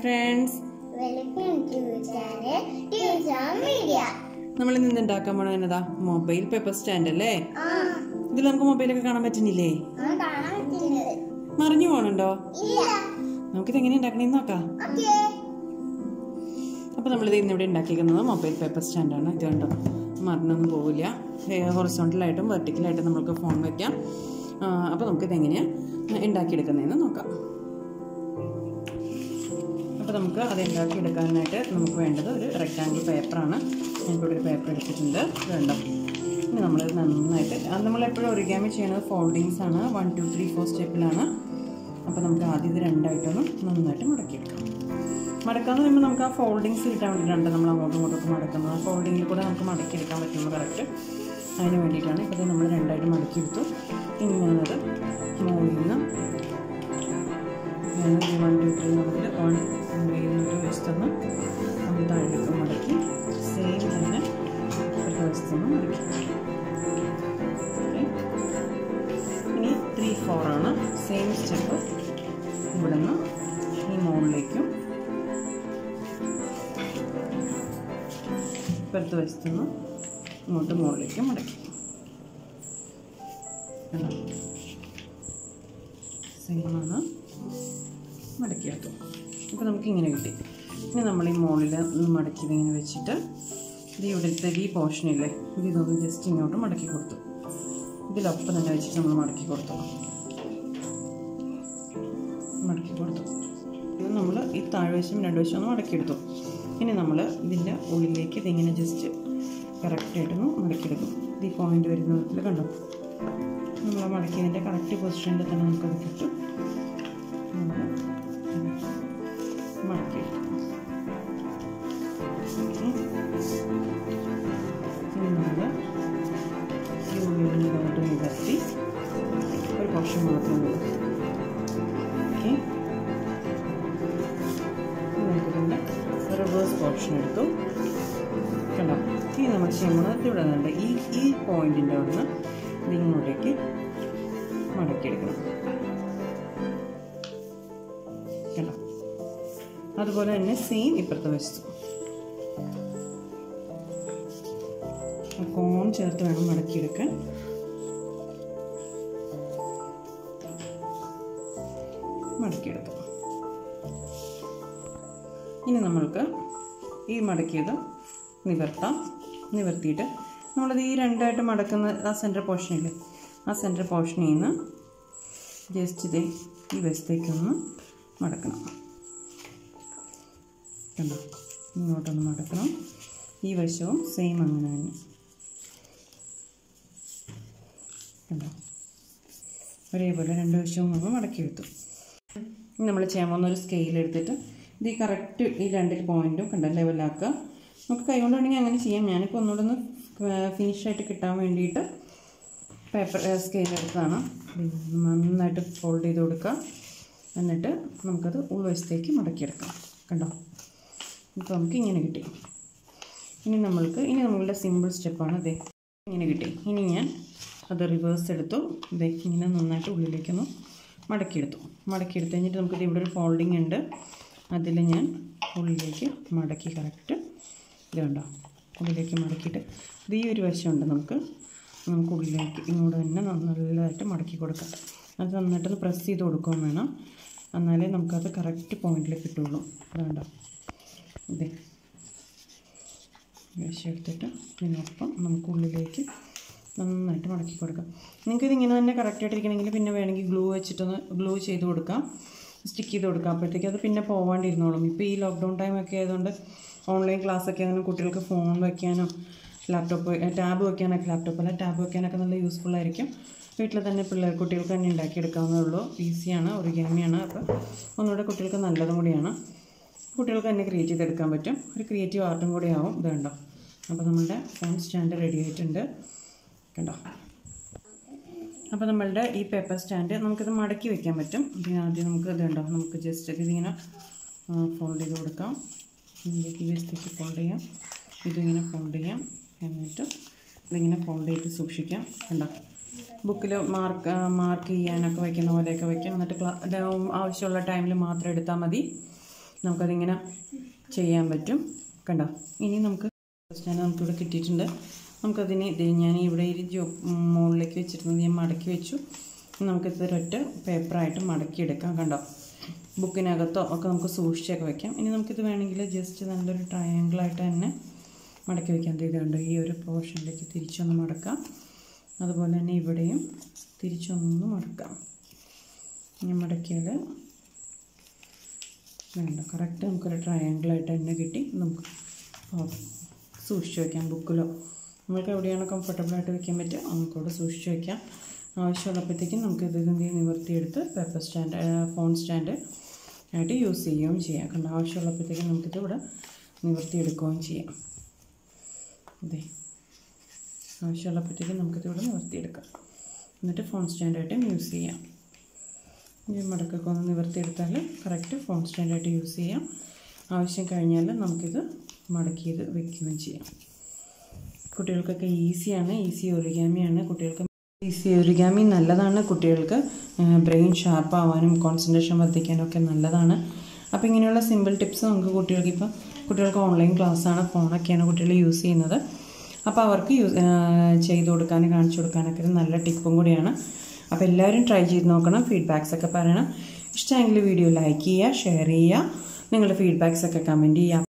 friends welcome to channel teacher media നമ്മൾ ഇന്ന് ഉണ്ടാക്കാൻ പോണ എന്നതാ മൊബൈൽ പേപ്പർ സ്റ്റാൻഡ് അല്ലേ ആ ഇതിൽ നമുക്ക് മൊബൈലൊക്കെ കാണാൻ പറ്റുന്നില്ലേ ആ കാണാൻ പറ്റുന്നത് മറിഞ്ഞു പോണുണ്ടോ ഇല്ല നമുക്കിത് എങ്ങനെ ഉണ്ടാക്കണേന്ന് നോക്കാം ഓക്കേ അപ്പോൾ നമ്മളിത് ഇന്നിവിടെ ഉണ്ടാക്കിയിരിക്കുന്നത് മൊബൈൽ പേപ്പർ സ്റ്റാൻഡാണ് ഇത് കണ്ടോ മറിഞ്ഞൊന്നും പോവില്ല ഹൊറിസോണ്ടലായിട്ടും വെർട്ടിക്കലായിട്ടും നമുക്ക് ഫോൺ വയ്ക്കാം അപ്പോൾ നമുക്കിത് എങ്ങനെയാണ് ഉണ്ടാക്കിയെടുക്കുന്നതെന്ന് നോക്കാം അപ്പോൾ നമുക്ക് അത് ഉണ്ടാക്കിയെടുക്കാനായിട്ട് നമുക്ക് വേണ്ടത് ഒരു റെക്റ്റാങ്കിൾ പേപ്പറാണ് ഞാനിപ്പോൾ ഒരു പേപ്പർ എടുത്തിട്ടുണ്ട് ഇത് കണ്ടോ ഇനി നമ്മളിത് നന്നായിട്ട് അത് നമ്മളെപ്പോഴും ഒറിഗാമി ചെയ്യുന്നത് ഫോൾഡിങ്സ് ആണ് വൺ ടു ത്രീ ഫോർ സ്റ്റെപ്പിലാണ് അപ്പോൾ നമുക്ക് ആദ്യം ഇത് രണ്ടായിട്ടൊന്ന് നന്നായിട്ട് മടക്കിയെടുക്കാം മടക്കാന്ന് പറയുമ്പോൾ നമുക്ക് ആ ഫോൾഡിങ്സ് കിട്ടാൻ വേണ്ടിയിട്ടാണ് നമ്മൾ അങ്ങോട്ടും ഇങ്ങോട്ടും മടക്കുന്നത് ആ ഫോൾഡിങ്ങിൽ കൂടെ നമുക്ക് മടക്കിയെടുക്കാൻ പറ്റുമ്പോൾ കറക്റ്റ് അതിന് വേണ്ടിയിട്ടാണ് ഇപ്പോൾ ഇത് നമ്മൾ രണ്ടായിട്ട് മടക്കിയെടുത്തു ഇനി ഞാനത് മുകളിൽ നിന്ന് ഞാൻ വൺ ടു ത്രീ മുതൽ വൺ മേലിനൊരു വശത്തുനിന്ന് ഒന്ന് താഴേക്ക് മടക്കി സെയിം തന്നെ ഒരു വശത്തുനിന്ന് മടക്കി ഓക്കെ ഇനി ത്രീ ഫോറാണ് സെയിം സ്റ്റെപ്പ് ഇവിടുന്ന് ഈ മുകളിലേക്കും ഇപ്പുറത്തെ വശത്തുനിന്ന് ഇങ്ങോട്ട് മുകളിലേക്ക് മടക്കി കണ്ടോ സെയിമാണ് മടക്കിയെടുത്തു അപ്പോൾ നമുക്ക് ഇങ്ങനെ കിട്ടി ഇനി നമ്മൾ ഈ മുകളിൽ ഒന്ന് മടക്കിയത് ഇങ്ങനെ വെച്ചിട്ട് ഇത് ഇവിടുത്തെ ഈ പോർഷനില്ലേ ഇത് ഇതൊന്ന് ജസ്റ്റ് ഇങ്ങോട്ട് മടക്കി കൊടുത്തു ഇതിലൊപ്പം തന്നെ വെച്ചിട്ട് നമ്മൾ മടക്കി കൊടുത്തു മടക്കി കൊടുത്തു ഇത് നമ്മൾ ഈ താഴ്വശം രണ്ട് വശം ഒന്ന് മടക്കിയെടുത്തു ഇനി നമ്മൾ ഇതിൻ്റെ ഉള്ളിലേക്ക് ഇതിങ്ങനെ ജസ്റ്റ് കറക്റ്റായിട്ടൊന്ന് മടക്കിയെടുക്കും ഇത് ഈ പോയിന്റ് വരുന്ന വിധത്തിൽ കണ്ടോ നമ്മൾ ആ മടക്കിയതിൻ്റെ കറക്റ്റ് പൊസിഷനിൽ തന്നെ നമുക്കത് കിട്ടും നമ്മൾ മടക്കിയെടുക്കും ഓക്കെ ഇനി നമ്മൾ ഈ ഉള്ളിൽ നിന്നോട്ട് നിവർത്തി ഒരു പോർഷൻ മാത്രം നിവർത്തി ഓക്കെ നമുക്കിതിൻ്റെ റിവേഴ്സ് പോർഷൻ എടുത്തു കണ്ടോ ഇനി നമ്മൾ ചെയ്യുന്നത് ഇവിടെ നിന്നുണ്ട് ഈ ഈ പോയിന്റിൻ്റെ അവിടുന്ന് ഇത് ഇങ്ങോട്ടേക്ക് മടക്കിയെടുക്കണം കണ്ടോ അതുപോലെ തന്നെ സെയിം ഇപ്പുറത്തെ വശത്തു കോൺ ചേർത്ത് വേണം മടക്കിയെടുക്കാൻ മടക്കിയെടുത്തു ഇനി നമ്മൾക്ക് ഈ മടക്കിയത് നിവർത്താം നിവർത്തിയിട്ട് നമ്മളത് ഈ രണ്ടായിട്ട് മടക്കുന്ന ആ സെൻറ്റർ പോർഷനില്ലേ ആ സെൻറ്റർ പോർഷനിൽ നിന്ന് ജസ്റ്റ് ഇതേ ഈ വശത്തേക്കൊന്ന് മടക്കണം കണ്ടോ ഇങ്ങോട്ടൊന്ന് മടക്കണം ഈ വശവും സെയിം അങ്ങനെ തന്നെ കണ്ടോ ഒരേപോലെ രണ്ട് വശവും നമ്മൾ മടക്കിയെടുത്തു ഇനി നമ്മൾ ചെയ്യാൻ പോകുന്ന ഒരു സ്കെയിൽ എടുത്തിട്ട് ഇത് ഈ കറക്റ്റ് ഈ രണ്ട് പോയിൻറ്റും കണ്ട ലെവലാക്കുക നമുക്ക് കൈകൊണ്ട് വേണമെങ്കിൽ അങ്ങനെ ചെയ്യാം ഞാനിപ്പോൾ ഒന്നുകൂടെ ഒന്ന് ഫിനിഷായിട്ട് കിട്ടാൻ വേണ്ടിയിട്ട് പേപ്പർ സ്കെയിൽ എടുത്തതാണ് ഇത് നന്നായിട്ട് ഫോൾഡ് ചെയ്ത് കൊടുക്കുക എന്നിട്ട് നമുക്കത് ഉൾവശത്തേക്ക് മടക്കിയെടുക്കാം കണ്ടോ ഇപ്പോൾ നമുക്ക് ഇങ്ങനെ കിട്ടി ഇനി നമ്മൾക്ക് ഇനി നമ്മളുടെ സിമ്പിൾ സ്റ്റെപ്പാണ് അതെ ഇങ്ങനെ കിട്ടി ഇനി ഞാൻ അത് റിവേഴ്സ് എടുത്തു ഇതേ ഇങ്ങനെ നന്നായിട്ട് ഉള്ളിലേക്കൊന്ന് മടക്കിയെടുത്തു മടക്കിയെടുത്ത് കഴിഞ്ഞിട്ട് നമുക്കിത് ഇവിടെ ഒരു ഫോൾഡിങ് ഉണ്ട് അതിൽ ഞാൻ ഉള്ളിലേക്ക് മടക്കി കറക്റ്റ് ഇത് കണ്ടോ ഉള്ളിലേക്ക് മടക്കിയിട്ട് ഇത് ഈ ഒരു വശമുണ്ട് നമുക്ക് നമുക്ക് ഉള്ളിലേക്ക് ഇങ്ങോട്ട് തന്നെ നല്ലതായിട്ട് മടക്കി കൊടുക്കാം അത് നന്നായിട്ടൊന്ന് പ്രസ് ചെയ്ത് കൊടുക്കുകയും വേണം എന്നാലേ നമുക്കത് കറക്റ്റ് പോയിന്റിൽ കിട്ടുള്ളൂ അതുകൊണ്ടോ ഇതേ വശം എടുത്തിട്ട് ഇതിനൊപ്പം നമുക്ക് ഉള്ളിലേക്ക് നന്നായിട്ട് മടക്കി കൊടുക്കാം നിങ്ങൾക്ക് ഇതിങ്ങനെ തന്നെ കറക്റ്റായിട്ട് ഇരിക്കണമെങ്കിൽ പിന്നെ വേണമെങ്കിൽ ഗ്ലൂ വെച്ചിട്ടൊന്ന് ഗ്ലൂ ചെയ്ത് കൊടുക്കാം സ്റ്റിക്ക് ചെയ്ത് കൊടുക്കാം അപ്പോഴത്തേക്ക് അത് പിന്നെ പോവാണ്ടിരുന്നോളും ഇപ്പോൾ ഈ ലോക്ക്ഡൗൺ ടൈമൊക്കെ ആയതുകൊണ്ട് ഓൺലൈൻ ക്ലാസ്സൊക്കെ അങ്ങനെ കുട്ടികൾക്ക് ഫോൺ വയ്ക്കാനോ ലാപ്ടോപ്പ് ടാബ് വയ്ക്കാനൊക്കെ ലാപ്ടോപ്പ് അല്ല ടാബ് വയ്ക്കാനൊക്കെ നല്ല യൂസ്ഫുൾ ആയിരിക്കും വീട്ടിൽ തന്നെ പിള്ളേർ കുട്ടികൾക്ക് തന്നെ ഉണ്ടാക്കിയെടുക്കാവുന്നേ ഉള്ളൂ ഈസിയാണ് ഒറിഗാമിയാണ് അപ്പോൾ ഒന്നുകൂടെ കുട്ടികൾക്ക് നല്ലതും കൂടിയാണ് കുട്ടികൾക്ക് തന്നെ ക്രിയേറ്റ് ചെയ്തെടുക്കാൻ പറ്റും ഒരു ക്രിയേറ്റീവ് ആർട്ടും കൂടി ആവും ഇത് കണ്ടോ അപ്പോൾ നമ്മളുടെ ഫോൺ സ്റ്റാൻഡ് റെഡി ആയിട്ടുണ്ട് കണ്ടോ അപ്പോൾ നമ്മളുടെ ഈ പേപ്പർ സ്റ്റാൻഡ് നമുക്കിത് മടക്കി വെക്കാൻ പറ്റും ഇതിന് ആദ്യം നമുക്ക് ഇത് ഉണ്ടോ നമുക്ക് ജസ്റ്റ് ഇതിങ്ങനെ ഫോൾഡ് ചെയ്ത് കൊടുക്കാം ഇതിലേക്ക് ഈ വശത്തേക്ക് ഫോൾഡ് ചെയ്യാം ഇതിങ്ങനെ ഫോൾഡ് ചെയ്യാം എന്നിട്ട് ഇതിങ്ങനെ ഫോൾഡ് ചെയ്ത് സൂക്ഷിക്കാം കണ്ടോ ബുക്കിൽ മാർക്ക് മാർക്ക് ചെയ്യാനൊക്കെ വയ്ക്കുന്ന പോലെയൊക്കെ വയ്ക്കാം എന്നിട്ട് ക്ലാ ആവശ്യമുള്ള ടൈമിൽ മാത്രം എടുത്താൽ മതി നമുക്കതിങ്ങനെ ചെയ്യാൻ പറ്റും കണ്ടോ ഇനി നമുക്ക് ഞാൻ നമുക്കിവിടെ കിട്ടിയിട്ടുണ്ട് നമുക്കതിനെ ഇത് ഞാൻ ഇവിടെ ഒരു ജോ മുകളിലേക്ക് വെച്ചിരുന്നത് ഞാൻ മടക്കി വെച്ചു നമുക്കിത് ഒരൊറ്റ പേപ്പറായിട്ട് മടക്കിയെടുക്കാം കണ്ടോ ബുക്കിനകത്തോ ഒക്കെ നമുക്ക് സൂക്ഷിച്ചൊക്കെ വെക്കാം ഇനി നമുക്കിത് വേണമെങ്കിൽ ജസ്റ്റ് നല്ലൊരു ട്രയാങ്കിളായിട്ട് തന്നെ മടക്കി വെക്കാൻ തീരുന്നുണ്ട് ഈ ഒരു പോർഷനിലേക്ക് തിരിച്ചൊന്ന് മടക്കാം അതുപോലെ തന്നെ ഇവിടെയും തിരിച്ചൊന്ന് മടക്കാം ഇനി മടക്കിയാൽ വേണ്ട കറക്റ്റ് നമുക്കൊരു ട്രയാങ്കിളായിട്ട് തന്നെ കിട്ടി നമുക്ക് സൂക്ഷിച്ച് വയ്ക്കാം ബുക്കിലോ നമുക്ക് എവിടെയാണ് കംഫർട്ടബിളായിട്ട് വെക്കാൻ പറ്റുക നമുക്കവിടെ സൂക്ഷിച്ച് വയ്ക്കാം ആവശ്യമുള്ളപ്പോഴത്തേക്കും നമുക്ക് ഇത് എന്ത് ചെയ്യും നിവർത്തിയെടുത്ത് പേപ്പർ സ്റ്റാൻഡ് ഫോൺ സ്റ്റാൻഡ് ആയിട്ട് യൂസ് ചെയ്യുകയും ചെയ്യാം കണ്ട ആവശ്യമുള്ളപ്പോഴത്തേക്കും നമുക്കിത് ഇവിടെ നിവർത്തിയെടുക്കുകയും ചെയ്യാം അതെ ആവശ്യമുള്ളപ്പോഴത്തേക്കും നമുക്കിത് ഇവിടെ നിവർത്തിയെടുക്കാം എന്നിട്ട് ഫോൺ സ്റ്റാൻഡായിട്ടും യൂസ് ചെയ്യാം ഈ മടക്കൊക്കെ ഒന്ന് നിവർത്തിയെടുത്താൽ കറക്റ്റ് ഫോൺ സ്റ്റാൻഡായിട്ട് യൂസ് ചെയ്യാം ആവശ്യം കഴിഞ്ഞാൽ നമുക്കിത് മടക്കിയത് വെക്കുകയും ചെയ്യാം കുട്ടികൾക്കൊക്കെ ഈസിയാണ് ഈസി ഒറിഗാമിയാണ് കുട്ടികൾക്ക് ഈസി ഒറിഗാമി നല്ലതാണ് കുട്ടികൾക്ക് ബ്രെയിൻ ഷാർപ്പ് ആവാനും കോൺസെൻട്രേഷൻ വർദ്ധിക്കാനും ഒക്കെ നല്ലതാണ് അപ്പോൾ ഇങ്ങനെയുള്ള സിമ്പിൾ ടിപ്സ് നമുക്ക് കുട്ടികൾക്ക് ഇപ്പോൾ കുട്ടികൾക്ക് ഓൺലൈൻ ക്ലാസ്സാണ് ഫോണൊക്കെയാണ് കുട്ടികൾ യൂസ് ചെയ്യുന്നത് അപ്പോൾ അവർക്ക് യൂസ് ചെയ്ത് കൊടുക്കാനും കാണിച്ചു കൊടുക്കാനൊക്കെ ഒരു നല്ല ടിപ്പും കൂടിയാണ് അപ്പോൾ എല്ലാവരും ട്രൈ ചെയ്ത് നോക്കണം ഫീഡ്ബാക്സ് ഒക്കെ പറയണം ഇഷ്ടമെങ്കിൽ വീഡിയോ ലൈക്ക് ചെയ്യുക ഷെയർ ചെയ്യുക നിങ്ങളുടെ ഫീഡ്ബാക്സ് ഒക്കെ കമൻറ്റ് ചെയ്യുക